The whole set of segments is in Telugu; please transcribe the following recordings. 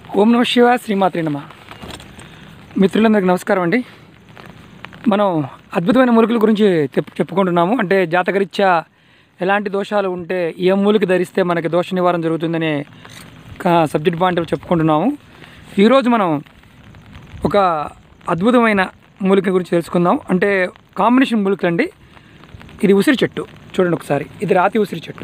ఓం నమ శివ శ్రీమాత్రి నమ మిత్రులందరికీ నమస్కారం అండి మనం అద్భుతమైన మూలికల గురించి చెప్ చెప్పుకుంటున్నాము అంటే జాతకరీత్యా ఎలాంటి దోషాలు ఉంటే ఏ మూలిక ధరిస్తే మనకి దోష నివారణ జరుగుతుందనే క- సబ్జెక్ట్ పాయింట్ చెప్పుకుంటున్నాము ఈరోజు మనం ఒక అద్భుతమైన మూలిక గురించి తెలుసుకుందాం అంటే కాంబినేషన్ మూలికలు అండి ఇది ఉసిరి చెట్టు చూడండి ఒకసారి ఇది రాతి ఉసిరి చెట్టు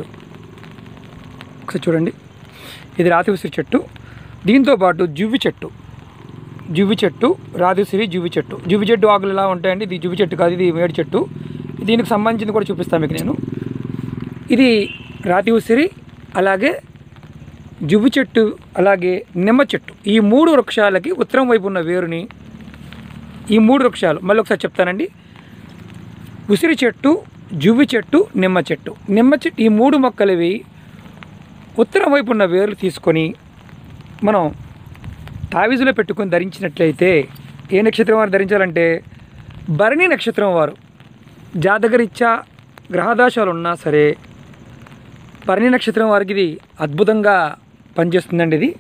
ఒకసారి చూడండి ఇది రాతి ఉసిరి చెట్టు దీంతో పాటు జువ్వి చెట్టు జువ్వి చెట్టు రాతి ఉసిరి జువ్వి చెట్టు జువ్వి చెట్టు ఆకులు ఎలా ఉంటాయండి ఇది జువ్వి చెట్టు కాదు ఇది వేడి చెట్టు దీనికి సంబంధించింది కూడా చూపిస్తాను మీకు నేను ఇది రాతి ఉసిరి అలాగే జువ్వి చెట్టు అలాగే నిమ్మ చెట్టు ఈ మూడు వృక్షాలకి ఉత్తరం వైపు ఉన్న వేరుని ఈ మూడు వృక్షాలు మళ్ళీ ఒకసారి చెప్తానండి ఉసిరి చెట్టు జువ్వి చెట్టు నిమ్మ చెట్టు నిమ్మ చెట్టు ఈ మూడు మొక్కలవి ఉత్తరం వైపు ఉన్న వేర్లు తీసుకొని మనం తావిజులో పెట్టుకొని ధరించినట్లయితే ఏ నక్షత్రం వారు ధరించాలంటే భరణి నక్షత్రం వారు జాతకరీత్యా గ్రహదోషాలు ఉన్నా సరే భరణి నక్షత్రం వారికి ఇది అద్భుతంగా పనిచేస్తుందండి ఇది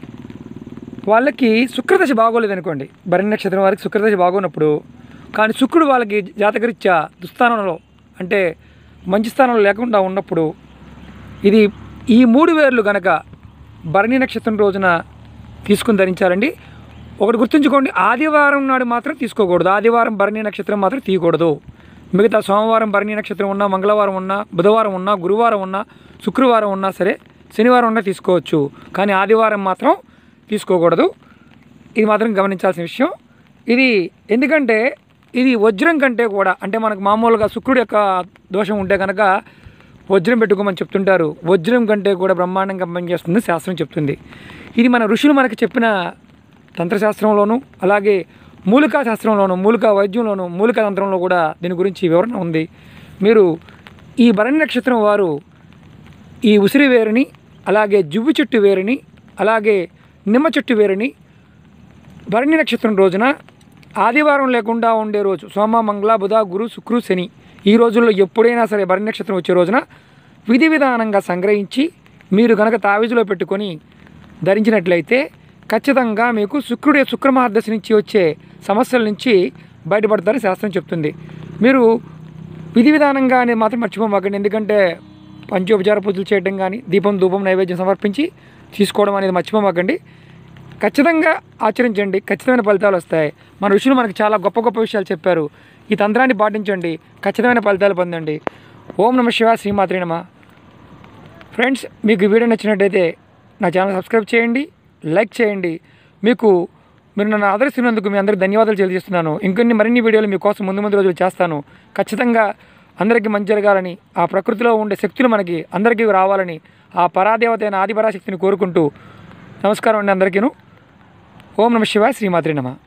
వాళ్ళకి శుక్రదశ బాగోలేదు అనుకోండి భరణి నక్షత్రం వారికి శుక్రదశ బాగోనప్పుడు కానీ శుక్రుడు వాళ్ళకి జాతకరీత్యా దుస్థానంలో అంటే మంచి స్థానంలో లేకుండా ఉన్నప్పుడు ఇది ఈ మూడు వేర్లు గనక భరణి నక్షత్రం రోజున తీసుకుని ధరించాలండి ఒకటి గుర్తుంచుకోండి ఆదివారం నాడు మాత్రం తీసుకోకూడదు ఆదివారం భరణి నక్షత్రం మాత్రం తీయకూడదు మిగతా సోమవారం భరణి నక్షత్రం ఉన్నా మంగళవారం ఉన్నా బుధవారం ఉన్నా గురువారం ఉన్నా శుక్రవారం ఉన్నా సరే శనివారం ఉన్నా తీసుకోవచ్చు కానీ ఆదివారం మాత్రం తీసుకోకూడదు ఇది మాత్రం గమనించాల్సిన విషయం ఇది ఎందుకంటే ఇది వజ్రం కంటే కూడా అంటే మనకు మామూలుగా శుక్రుడు యొక్క దోషం ఉంటే కనుక వజ్రం పెట్టుకోమని చెప్తుంటారు వజ్రం కంటే కూడా బ్రహ్మాండంగా పనిచేస్తుంది శాస్త్రం చెప్తుంది ఇది మన ఋషులు మనకి చెప్పిన తంత్రశాస్త్రంలోను అలాగే మూలికా శాస్త్రంలోను మూలికా వైద్యంలోను మూలికా తంత్రంలో కూడా దీని గురించి వివరణ ఉంది మీరు ఈ భరణి నక్షత్రం వారు ఈ ఉసిరి వేరుని అలాగే జువ్వి చెట్టు వేరుని అలాగే నిమ్మ చెట్టు వేరుని భరణి నక్షత్రం రోజున ఆదివారం లేకుండా ఉండే రోజు సోమ మంగళ బుధ గురు శుక్రు శని ఈ రోజుల్లో ఎప్పుడైనా సరే భరణి నక్షత్రం వచ్చే రోజున విధి విధానంగా సంగ్రహించి మీరు కనుక తావిజులో పెట్టుకొని ధరించినట్లయితే ఖచ్చితంగా మీకు శుక్రుడి శుక్రమహాదశ నుంచి వచ్చే సమస్యల నుంచి బయటపడతారని శాస్త్రం చెప్తుంది మీరు విధి విధానంగా అనేది మాత్రం మర్చిపోమాకండి ఎందుకంటే పంచోపచార పూజలు చేయడం కానీ దీపం ధూపం నైవేద్యం సమర్పించి తీసుకోవడం అనేది మర్చిపోమాకండి ఖచ్చితంగా ఆచరించండి ఖచ్చితమైన ఫలితాలు వస్తాయి మన ఋషులు మనకు చాలా గొప్ప గొప్ప విషయాలు చెప్పారు ఈ తంత్రాన్ని పాటించండి ఖచ్చితమైన ఫలితాలు పొందండి ఓం నమ శివ శ్రీమాత్రి నమ ఫ్రెండ్స్ మీకు ఈ వీడియో నచ్చినట్టయితే నా ఛానల్ సబ్స్క్రైబ్ చేయండి లైక్ చేయండి మీకు మీరు నన్ను ఆదరిస్తున్నందుకు మీ అందరికీ ధన్యవాదాలు తెలియజేస్తున్నాను ఇంకొన్ని మరిన్ని వీడియోలు మీకోసం ముందు ముందు రోజులు చేస్తాను ఖచ్చితంగా అందరికీ మంచి జరగాలని ఆ ప్రకృతిలో ఉండే శక్తులు మనకి అందరికీ రావాలని ఆ పరాదేవత అయిన ఆదిపరాశక్తిని కోరుకుంటూ నమస్కారం అండి అందరికీను ఓం నమ శివాయ శ్రీమాత్రి నమ